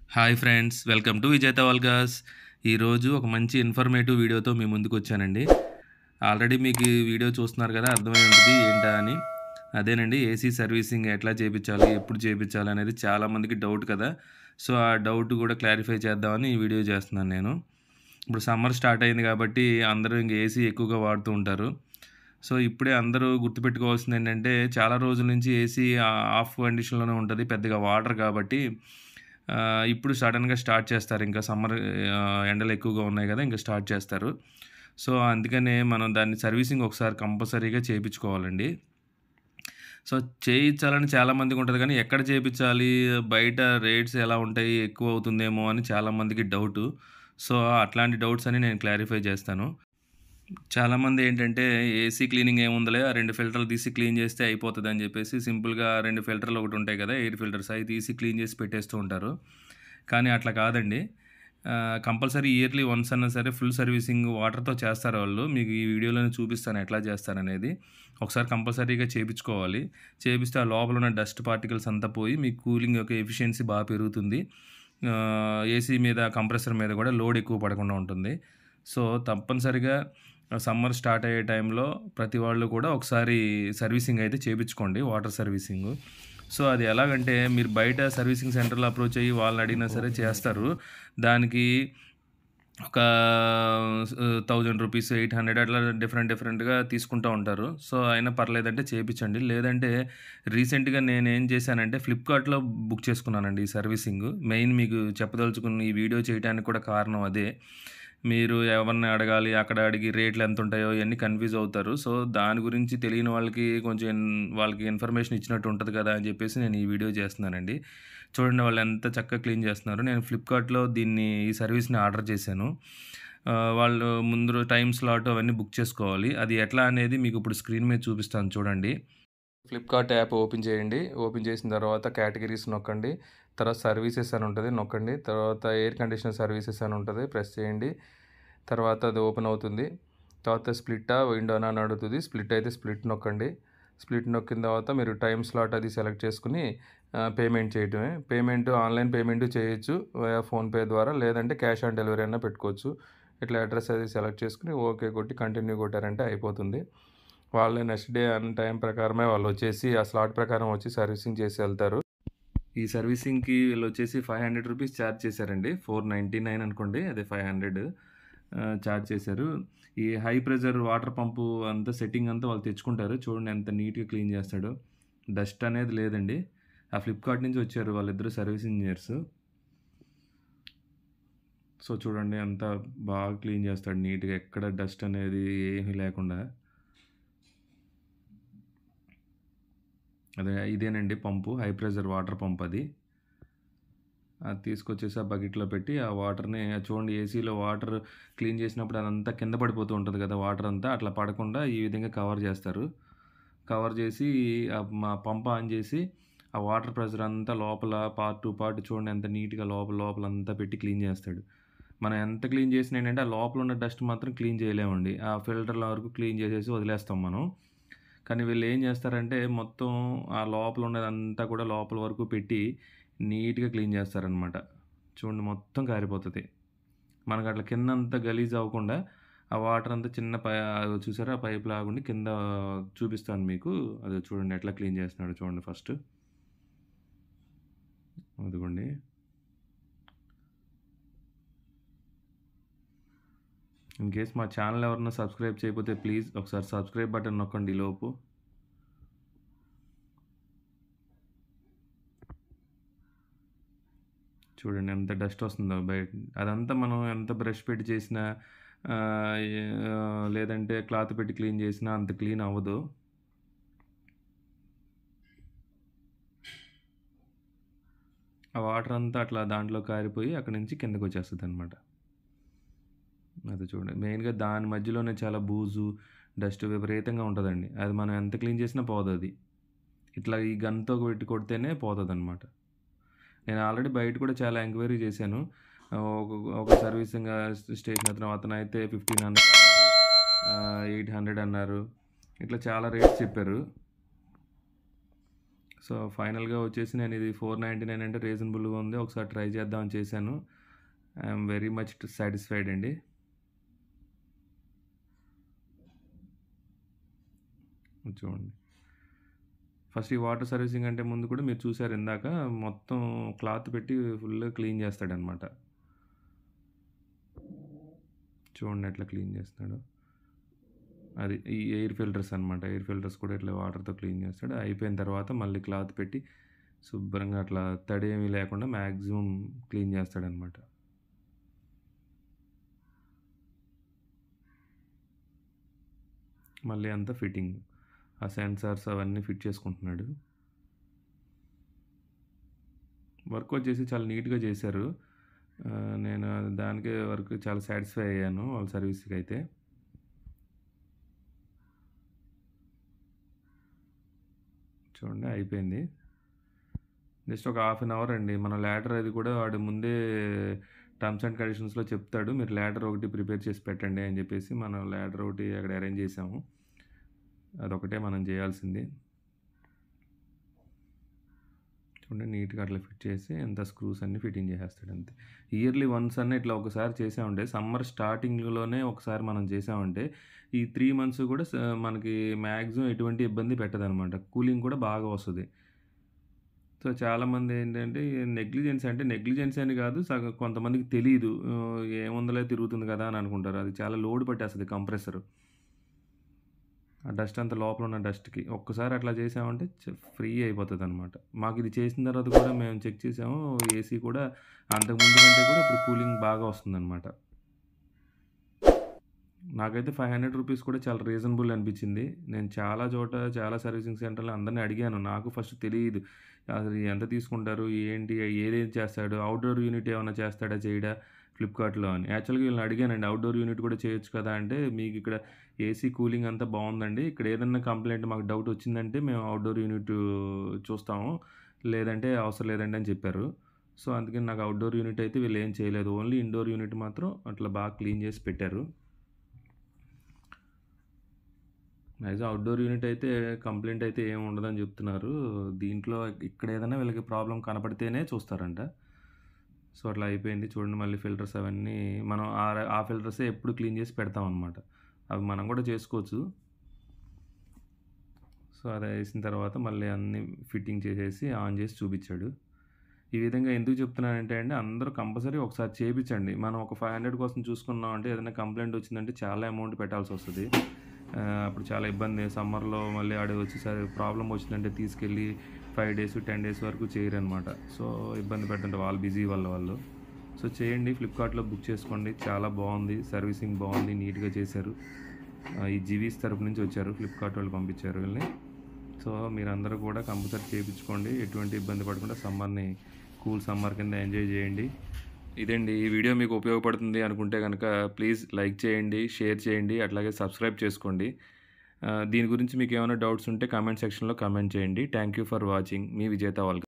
Hi friends welcome to విజేత వాల్గాస్ ఈరోజు ఒక మంచి ఇన్ఫర్మేటివ్ వీడియోతో మీ ముందుకు వచ్చానండి ఆల్రెడీ మీకు ఈ వీడియో చూస్తున్నారు కదా అర్థమై ఉంటుంది ఏంటా అని అదేనండి ఏసీ సర్వీసింగ్ ఎట్లా చేయించాలి ఎప్పుడు చేయించాలి అనేది చాలామందికి డౌట్ కదా సో ఆ డౌట్ కూడా క్లారిఫై చేద్దామని ఈ వీడియో చేస్తున్నాను నేను ఇప్పుడు సమ్మర్ స్టార్ట్ అయింది కాబట్టి అందరూ ఇంక ఏసీ ఎక్కువగా వాడుతూ ఉంటారు సో ఇప్పుడే అందరూ గుర్తుపెట్టుకోవాల్సింది ఏంటంటే చాలా రోజుల నుంచి ఏసీ ఆఫ్ కండిషన్లోనే ఉంటుంది పెద్దగా వాటర్ కాబట్టి ఆ, ఇప్పుడు సడన్గా స్టార్ట్ చేస్తారు ఇంకా సమ్మర్ ఎండలు ఎక్కువగా ఉన్నాయి కదా ఇంకా స్టార్ట్ చేస్తారు సో అందుకనే మనం దాన్ని సర్వీసింగ్ ఒకసారి కంపల్సరీగా చేయించుకోవాలండి సో చేయించాలని చాలామందికి ఉంటుంది కానీ ఎక్కడ చేయించాలి బయట రేట్స్ ఎలా ఉంటాయి ఎక్కువ అవుతుందేమో అని చాలామందికి డౌటు సో అట్లాంటి డౌట్స్ అని నేను క్లారిఫై చేస్తాను చాలామంది ఏంటంటే ఏసీ క్లీనింగ్ ఏముందలే ఆ రెండు ఫిల్టర్లు తీసి క్లీన్ చేస్తే అయిపోతుంది అని చెప్పేసి సింపుల్గా రెండు ఫిల్టర్లు ఒకటి ఉంటాయి కదా ఎయిర్ ఫిల్టర్స్ అవి తీసి క్లీన్ చేసి పెట్టేస్తూ ఉంటారు కానీ అట్లా కాదండి కంపల్సరీ ఇయర్లీ వన్స్ అన్నా సరే ఫుల్ సర్వీసింగ్ వాటర్తో చేస్తారు వాళ్ళు మీకు ఈ వీడియోలోనే చూపిస్తాను ఎట్లా చేస్తారనేది ఒకసారి కంపల్సరీగా చేయించుకోవాలి చేపిస్తే ఆ లోపల ఉన్న డస్ట్ పార్టికల్స్ అంతా పోయి మీ కూలింగ్ యొక్క ఎఫిషియన్సీ బాగా పెరుగుతుంది ఏసీ మీద కంప్రెసర్ మీద కూడా లోడ్ ఎక్కువ పడకుండా ఉంటుంది సో తప్పనిసరిగా సమ్మర్ స్టార్ట్ అయ్యే టైంలో ప్రతి వాళ్ళు కూడా ఒకసారి సర్వీసింగ్ అయితే చేయించుకోండి వాటర్ సర్వీసింగ్ సో అది ఎలాగంటే మీరు బయట సర్వీసింగ్ సెంటర్లో అప్రోచ్ అయ్యి వాళ్ళని అడిగినా సరే చేస్తారు దానికి ఒక థౌజండ్ రూపీస్ ఎయిట్ హండ్రెడ్ అట్లా డిఫరెంట్ డిఫరెంట్గా తీసుకుంటూ ఉంటారు సో అయినా పర్లేదంటే చేయించండి లేదంటే రీసెంట్గా నేను ఏం చేశానంటే ఫ్లిప్కార్ట్లో బుక్ చేసుకున్నానండి ఈ సర్వీసింగ్ మెయిన్ మీకు చెప్పదలుచుకున్న ఈ వీడియో చేయడానికి కూడా కారణం అదే మీరు ఎవరిని అడగాలి అక్కడ అడిగి రేట్లు ఎంత ఉంటాయో ఇవన్నీ కన్ఫ్యూజ్ అవుతారు సో దాని గురించి తెలియని వాళ్ళకి కొంచెం ఇన్- వాళ్ళకి ఇన్ఫర్మేషన్ ఇచ్చినట్టు ఉంటుంది కదా అని చెప్పేసి నేను ఈ వీడియో చేస్తున్నానండి చూడండి వాళ్ళు ఎంత చక్కగా క్లీన్ చేస్తున్నారు నేను ఫ్లిప్కార్ట్లో దీన్ని ఈ సర్వీస్ని ఆర్డర్ చేశాను ఆ, వాళ్ళు ముందు టైం స్లాట్ అవన్నీ బుక్ చేసుకోవాలి అది ఎట్లా అనేది మీకు ఇప్పుడు స్క్రీన్ మీద చూపిస్తాను చూడండి ఫ్లిప్కార్ట్ యాప్ ఓపెన్ చేయండి ఓపెన్ చేసిన తర్వాత కేటగిరీస్ నొక్కండి తర్వాత సర్వీసెస్ అని ఉంటుంది నొక్కండి తర్వాత ఎయిర్ కండిషనర్ సర్వీసెస్ అని ఉంటుంది ప్రెస్ చేయండి తర్వాత అది ఓపెన్ అవుతుంది తర్వాత స్ప్లిట్టా విండోనా అని అడుగుతుంది స్ప్లిట్ అయితే స్ప్లిట్ నొక్కండి స్ప్లిట్ నొక్కిన తర్వాత మీరు టైం స్లాట్ అది సెలెక్ట్ చేసుకుని పేమెంట్ చేయటమే పేమెంట్ ఆన్లైన్ పేమెంట్ చేయొచ్చు వయా ఫోన్పే ద్వారా లేదంటే క్యాష్ ఆన్ డెలివరీ అయినా పెట్టుకోవచ్చు ఇట్లా అడ్రస్ అది సెలెక్ట్ చేసుకుని ఓకే కొట్టి కంటిన్యూ కొట్టారంటే అయిపోతుంది వాళ్ళే నెక్స్ట్ డే అన్ టైం ప్రకారమే వాళ్ళు వచ్చేసి ఆ స్లాట్ ప్రకారం వచ్చి సర్వీసింగ్ చేసి వెళ్తారు ఈ సర్వీసింగ్కి వీళ్ళు వచ్చేసి ఫైవ్ హండ్రెడ్ రూపీస్ ఛార్జ్ చేశారండి ఫోర్ నైంటీ నైన్ అనుకోండి అదే ఫైవ్ హండ్రెడ్ ఛార్జ్ చేశారు ఈ హై ప్రెజర్ వాటర్ పంపు అంతా సెట్టింగ్ అంతా వాళ్ళు తెచ్చుకుంటారు చూడండి ఎంత నీట్గా క్లీన్ చేస్తాడు డస్ట్ అనేది లేదండి ఆ ఫ్లిప్కార్ట్ నుంచి వచ్చారు వాళ్ళిద్దరు సర్వీస్ ఇంజనీర్స్ సో చూడండి అంత బాగా క్లీన్ చేస్తాడు నీట్గా ఎక్కడ డస్ట్ అనేది ఏమీ లేకుండా అదే ఇదేనండి pump high pressure water pump అది అది తీసుకొచ్చేసి ఆ బకెట్లో పెట్టి ఆ వాటర్ని చూడండి ఏసీలో వాటర్ క్లీన్ చేసినప్పుడు అదంతా కింద పడిపోతూ ఉంటుంది కదా వాటర్ అంతా అట్లా పడకుండా ఈ విధంగా కవర్ చేస్తారు కవర్ చేసి ఆ మా పంప్ ఆన్ చేసి ఆ వాటర్ ప్రెషర్ అంతా లోపల పార్ట్ టు పార్ట్ చూడండి ఎంత నీట్గా లోపల లోపల అంతా పెట్టి క్లీన్ చేస్తాడు మనం ఎంత క్లీన్ చేసినా ఏంటంటే ఆ లోపల ఉన్న డస్ట్ మాత్రం క్లీన్ చేయలేమండి ఆ ఫిల్టర్ల వరకు క్లీన్ చేసేసి వదిలేస్తాం మనం కానీ వీళ్ళు ఏం చేస్తారంటే మొత్తం ఆ లోపల ఉన్నదంతా కూడా లోపల వరకు పెట్టి నీట్గా క్లీన్ చేస్తారనమాట చూడండి మొత్తం కారిపోతుంది మనకు అట్లా కింద అంతా గలీజ్ అవ్వకుండా ఆ వాటర్ అంతా చిన్న పై అది చూసారా ఆ పైప్ లాగుండి కింద చూపిస్తాను మీకు అది చూడండి ఎట్లా క్లీన్ చేస్తున్నాడు చూడండి ఫస్ట్ అదిగోండి ఇన్ కేస్ మా ఛానల్ ఎవరన్నా సబ్స్క్రైబ్ చేయకపోతే ప్లీజ్ ఒకసారి సబ్స్క్రైబ్ బటన్ నొక్కండి ఈ లోపు చూడండి ఎంత డస్ట్ వస్తుందో బయట అదంతా మనం ఎంత బ్రష్ పెట్టి చేసినా ఆ, ఏ- ఆ, లేదంటే క్లాత్ పెట్టి క్లీన్ చేసినా అంత క్లీన్ అవ్వదు ఆ వాటర్ అంతా అట్లా దాంట్లో కారిపోయి అక్కడి నుంచి కిందకు వచ్చేస్తుంది అనమాట అది చూడండి మెయిన్గా దాని మధ్యలోనే చాలా బూజు డస్ట్ విపరీతంగా ఉంటుందండి అది మనం ఎంత క్లీన్ చేసినా పోదు అది ఇట్లా ఈ గన్తో పెట్టి కొడితేనే పోతుంది అనమాట నేను ఆల్రెడీ బయట కూడా చాలా ఎంక్వైరీ చేశాను ఆ, ఒక ఒక సర్వీసింగ్ స్టేషన్ అతను అతను అయితే ఫిఫ్టీన్ హండ్రెడ్ ఎయిట్ హండ్రెడ్ అన్నారు ఇట్లా చాలా రేట్స్ చెప్పారు సో ఫైనల్‌గా వచ్చేసి నేను ఇది 499 అంటే రీజనబుల్‌గా ఉంది. ఒకసారి ట్రై చేద్దామని చేశాను. I am very much satisfied అండి. చూడండి. ఫస్ట్ ఈ వాటర్ సర్వీసింగ్ అంటే ముందు కూడా మీరు చూసారు ఇందాక మొత్తం క్లాత్ పెట్టి ఫుల్‌గా క్లీన్ చేస్తాడనమాట. చూడండి ఎట్లా క్లీన్ చేస్తున్నాడో. అది ఈ ఎయిర్ ఫిల్టర్స్ అనమాట. ఎయిర్ ఫిల్టర్స్ కూడా ఇట్లా వాటర్‌తో క్లీన్ చేస్తాడు. అయిపోయిన తర్వాత మళ్ళీ క్లాత్ పెట్టి శుభ్రంగా అట్లా తడి ఏమీ లేకుండా మాక్సిమం క్లీన్ చేస్తాడనమాట. మళ్ళీ అంతా ఫిట్టింగ్. ఆ సెన్సార్స్ అవన్నీ ఫిట్ చేసుకుంటున్నాడు. వర్క్ వచ్చేసి చాలా నీట్‌గా చేశారు. ఆహ్, నేను దానికే వర్క్ చాలా సాటిస్ఫై అయ్యాను వాళ్ళ సర్వీస్‌కైతే. చూడండి అయిపోయింది. జస్ట్ ఒక హాఫ్ అన్ అవర్ అండి. మన లాడర్ అది కూడా వాడు ముందే టర్మ్స్ అండ్ కండిషన్స్‌లో చెప్తాడు. మీరు లాడర్ ఒకటి ప్రిపేర్ చేసి పెట్టండి అని చెప్పేసి మనం లాడర్ ఒకటి అక్కడ అరేంజ్ చేసాము. అదొకటే మనం చేయాల్సింది. చూడండి నీట్‌గా అట్లా ఫిట్ చేసి అంతా స్క్రూస్ అన్నీ ఫిట్టింగ్ చేసేస్తాడు అంతే. ఇయర్లీ వన్స్ అన్నా ఇట్లా ఒకసారి చేసామంటే సమ్మర్ స్టార్టింగ్‌లోనే ఒకసారి మనం చేసామంటే ఈ 3 మంత్స్ కూడా స మనకి మాక్సిమం ఎటువంటి ఇబ్బంది పెట్టదనమాట. కూలింగ్ కూడా బాగా వస్తది. సో, చాలామంది ఏంటంటే నెగ్లిజెన్స్ అంటే నెగ్లిజెన్స్ అని కాదు సగం కొంతమందికి తెలీదు. ఆహ్, ఏముందిలే తిరుగుతుంది కదా అని అనుకుంటారు. అది చాలా లోడ్ పట్టేస్తది కంప్రెసర్. ఆ డస్ట్ అంతా లోపల ఉన్న డస్ట్‌కి. ఒక్కసారి అట్లా చేసామంటే చ ఫ్రీ అయిపోతదనమాట. మాకు ఇది చేసిన తర్వాత కూడా మేము చెక్ చేసాము. ఏసీ కూడా అంతకు ముందు కంటే కూడా ఇప్పుడు కూలింగ్ బాగా వస్తుందనమాట. నాకైతే రూ. 500 కూడా చాలా రీజనబుల్ అనిపించింది. నేను చాలా చోట చాలా సర్వీసింగ్ సెంటర్‌లో అందరిని అడిగాను. నాకు ఫస్ట్ తెలీదు. అసలు ఎంత తీసుకుంటారు? ఏంటి? ఏదేది చేస్తాడు? అవుట్‌డోర్ యూనిట్ ఏమన్నా చేస్తాడా? చేయడా? ఫ్లిప్‌కార్ట్‌లో అని. యాక్చువల్‌గా వీళ్ళని అడిగానండి. అవుట్‌డోర్ యూనిట్ కూడా చేయొచ్చు కదా! అంటే మీకు ఇక్కడ ఏసీ కూలింగ్ అంతా బావుందండి. ఇక్కడ ఏదన్నా కంప్లెయింట్ మాకు డౌట్ వచ్చిందంటే మేము అవుట్‌డోర్ యూనిట్ చూస్తాము. లేదంటే అవసరం లేదండి అని చెప్పారు. సో, అందుకని నాకు అవుట్‌డోర్ యూనిట్ అయితే వీళ్ళు ఏం చేయలేదు. ఓన్లీ ఇండోర్ యూనిట్ మాత్రం అట్లా బాగా క్లీన్ చేసి పెట్టారు. మాక్సిమం అవుట్‌డోర్ యూనిట్ అయితే కంప్లెయింట్ అయితే ఏమి ఉండదని చెప్తున్నారు. దీంట్లో ఇక్కడ ఏదైనా వీళ్ళకి ప్రాబ్లమ్ కనపడితేనే చూస్తారంట. సో, అట్లా అయిపోయింది. చూడండి మళ్ళీ ఫిల్టర్స్ అవన్నీ మనం ఆ ర ఆ ఫిల్టర్సే ఎప్పుడు క్లీన్ చేసి పెడతామనమాట. అవి మనం కూడా చేసుకోవచ్చు. సో, అది ఏసిన తర్వాత మళ్ళీ అన్నీ ఫిట్టింగ్ చేసేసి ఆన్ చేసి చూపించాడు. ఈ విధంగా ఎందుకు చెప్తున్నానంటే అండి అందరూ కంపల్సరీ ఒకసారి చేపించండి. మనం ఒక 500 కోసం చూసుకున్నామంటే ఏదైనా కంప్లెయింట్ వచ్చిందంటే చాలా అమౌంట్ పెట్టాల్సొస్తది. ఆహ్, అప్పుడు చాలా ఇబ్బంది. సమ్మర్‌లో మళ్ళీ ఆడు వచ్చేసరి ప్రాబ్లమ్ వచ్చిందంటే తీసుకెళ్ళి 5 డేస్, 10 డేస్ వరకు చేయరనమాట. సో, ఇబ్బంది పెడుతుంటే వాళ్ళు బిజీ వల్ల వాళ్ళు. సో, చేయండి. ఫ్లిప్‌కార్ట్‌లో బుక్ చేసుకోండి. చాలా బావుంది. సర్వీసింగ్ బావుంది. నీట్‌గా చేశారు. ఆహ్, ఈ జీవీస్ తరపు నుంచి వచ్చారు. ఫ్లిప్‌కార్ట్ వాళ్ళు పంపించారు వీళ్ళని. సో, మీరందరూ కూడా కంపల్సరీ చేపించుకోండి. ఎటువంటి ఇబ్బంది పడకుండా సమ్మర్‌ని కూల్ సమ్మర్ కింద ఎంజాయ్ చేయండి. ఇదండి ఈ వీడియో మీకు ఉపయోగపడుతుంది అనుకుంటే గనక ప్లీజ్ లైక్ చేయండి, షేర్ చేయండి. అట్లాగే సబ్స్క్రైబ్ చేసుకోండి. ఆహ్, దీని గురించి మీకేమైనా డౌట్స్ ఉంటే కామెంట్ సెక్షన్‌లో కామెంట్ చేయండి. Thank you for watching. మీ విజేత వాల్క